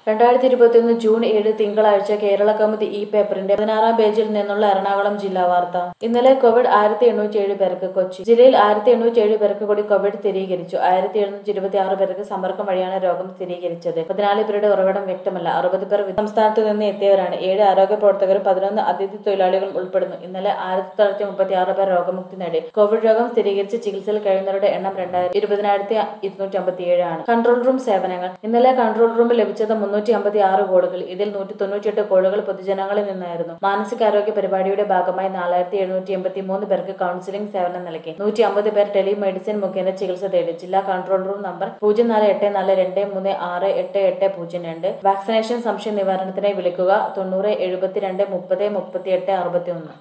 രണ്ടായിരത്തി ഇരുപത്തിയൊന്ന് ജൂൺ ഏഴ് തിങ്കളാഴ്ച കേരള കൗമുദി ഈ പേപ്പറിന്റെ പതിനാറാം പേജിൽ നിന്നുള്ള എറണാകുളം ജില്ലാ വാർത്ത ഇന്നലെ കോവിഡ് ആയിരത്തി എണ്ണൂറ്റി ഏഴ് പേർക്ക് കൊച്ചി ജില്ലയിൽ ആയിരത്തി എണ്ണൂറ്റി ഏഴ് പേർക്ക് കൂടി കോവിഡ് സ്ഥിരീകരിച്ചു ആയിരത്തി എഴുന്നൂറ്റി ഇരുപത്തി ആറ് പേർക്ക് സമ്പർക്കം വഴിയാണ് രോഗം സ്ഥിരീകരിച്ചത് പതിനാല് പേരുടെ ഉറവിടം വ്യക്തമല്ല അറുപത് പേർ വിദേശ സംസ്ഥാനത്ത് നിന്ന് എത്തിയവരാണ് ഏഴ് ആരോഗ്യ പ്രവർത്തകരും പതിനൊന്ന് അതിഥി തൊഴിലാളികളും ഉൾപ്പെടുന്നു ഇന്നലെ ആയിരത്തി തൊള്ളായിരത്തി മുപ്പത്തി ആറ് പേർ രോഗമുക്തി നേടി കോവിഡ് രോഗം സ്ഥിരീകരിച്ച് ചികിത്സയിൽ കഴിയുന്നവരുടെ എണ്ണം രണ്ടായിരത്തി ഇരുപതിനായിരത്തി ഇരുന്നൂറ്റി അമ്പത്തി ഏഴാണ് കൺട്രോൾ റൂം സേവനങ്ങൾ ഇന്നലെ കൺട്രോൾ റൂമിൽ ലഭിച്ചത് മുന്നൂറ്റി അമ്പത്തി ആറ് കോളുകൾ ഇതിൽ നൂറ്റി തൊണ്ണൂറ്റിയെട്ട് കോളുകൾ പൊതുജനങ്ങളിൽ നിന്നായിരുന്നു മാനസികാരോഗ്യ പരിപാടിയുടെ ഭാഗമായി നാലായിരത്തി എഴുന്നൂറ്റി എൺപത്തി മൂന്ന് പേർക്ക് കൌൺസിലിംഗ് സേവനം നൽകി നൂറ്റി അമ്പത് പേർ ടെലിമെഡിസിൻ മുഖേന ചികിത്സ തേടി ജില്ലാ കൺട്രോൾ റൂം നമ്പർ പൂജ്യം നാല് എട്ട് നാല് രണ്ട് മൂന്ന് ആറ് എട്ട് എട്ട് പൂജ്യം രണ്ട് വാക്സിനേഷൻ സംശയ നിവാരണത്തിനായി വിളിക്കുക തൊണ്ണൂറ് എഴുപത്തിരണ്ട് മുപ്പത് മുപ്പത്തിയെട്ട് അറുപത്തി ഒന്ന്